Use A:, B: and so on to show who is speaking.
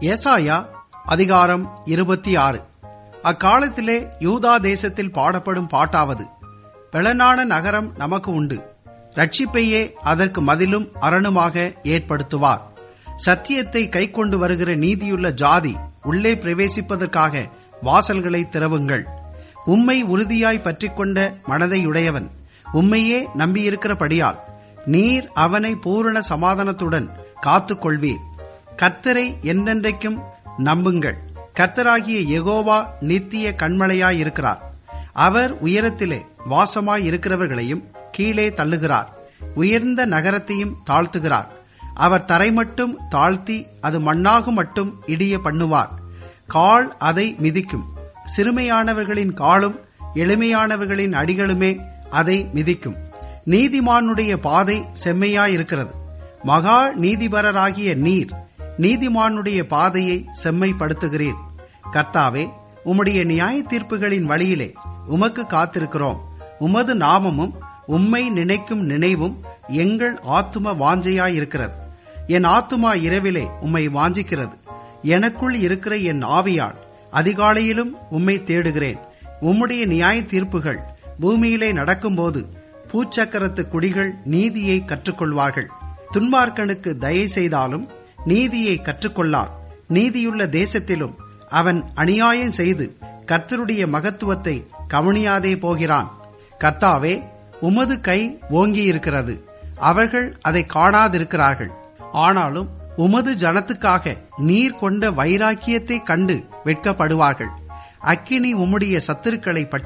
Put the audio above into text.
A: ஏசாயா அதிகாரம் இருபத்தி ஆறு அக்காலத்திலே யூதா தேசத்தில் பாடப்படும் பாட்டாவது பெளனான நகரம் நமக்கு உண்டு ரட்சிப்பையே அதற்கு மதிலும் அரணுமாக ஏற்படுத்துவார் சத்தியத்தை கைக்கொண்டு வருகிற நீதியுள்ள ஜாதி உள்ளே பிரவேசிப்பதற்காக வாசல்களை திறவுங்கள் உம்மை உறுதியாய் பற்றிக்கொண்ட மனதையுடையவன் உம்மையே நம்பியிருக்கிறபடியால் நீர் அவனை பூரண சமாதானத்துடன் காத்துக் கொள்வீர் கர்த்தரை என்றென்றைக்கும் நம்புங்கள் கர்த்தராகிய யெகோவா நித்திய கண்மலையாயிருக்கிறார் அவர் உயரத்திலே வாசமாய் இருக்கிறவர்களையும் கீழே தள்ளுகிறார் உயர்ந்த நகரத்தையும் தாழ்த்துகிறார் அவர் தரை மட்டும் தாழ்த்தி அது மண்ணாகும் மட்டும் இடிய பண்ணுவார் கால் அதை மிதிக்கும் சிறுமையானவர்களின் காலும் எளிமையானவர்களின் அடிகளுமே அதை மிதிக்கும் நீதிமானுடைய பாதை செம்மையாயிருக்கிறது மகா நீதிபரராகிய நீர் நீதிமானுடைய பாதையை செம்மைப்படுத்துகிறீர் கர்த்தாவே உம்முடைய நியாய தீர்ப்புகளின் வழியிலே உமக்கு காத்திருக்கிறோம் உமது நாமமும் உம்மை நினைக்கும் நினைவும் எங்கள் ஆத்தும வாஞ்சையாயிருக்கிறது என் ஆத்துமா இரவிலே உம்மை வாஞ்சிக்கிறது எனக்குள் இருக்கிற என் ஆவியால் அதிகாலையிலும் உம்மை தேடுகிறேன் உம்முடைய நியாய தீர்ப்புகள் பூமியிலே நடக்கும்போது பூச்சக்கரத்து குடிகள் நீதியை கற்றுக்கொள்வார்கள் துன்மார்க்கனுக்கு தயை செய்தாலும் நீதியை கற்றுக்கொள்ளார் நீதியுள்ள தேசத்திலும் அவன் அநியாயம் செய்து கர்த்தருடைய மகத்துவத்தை கவனியாதே போகிறான் கர்த்தாவே உமது கை ஓங்கியிருக்கிறது அவர்கள் அதை காணாதிருக்கிறார்கள் ஆனாலும் உமது ஜனத்துக்காக நீர் கொண்ட வைராக்கியத்தை கண்டு வெட்கப்படுவார்கள் அக்கினி உம்முடைய சத்துருக்களை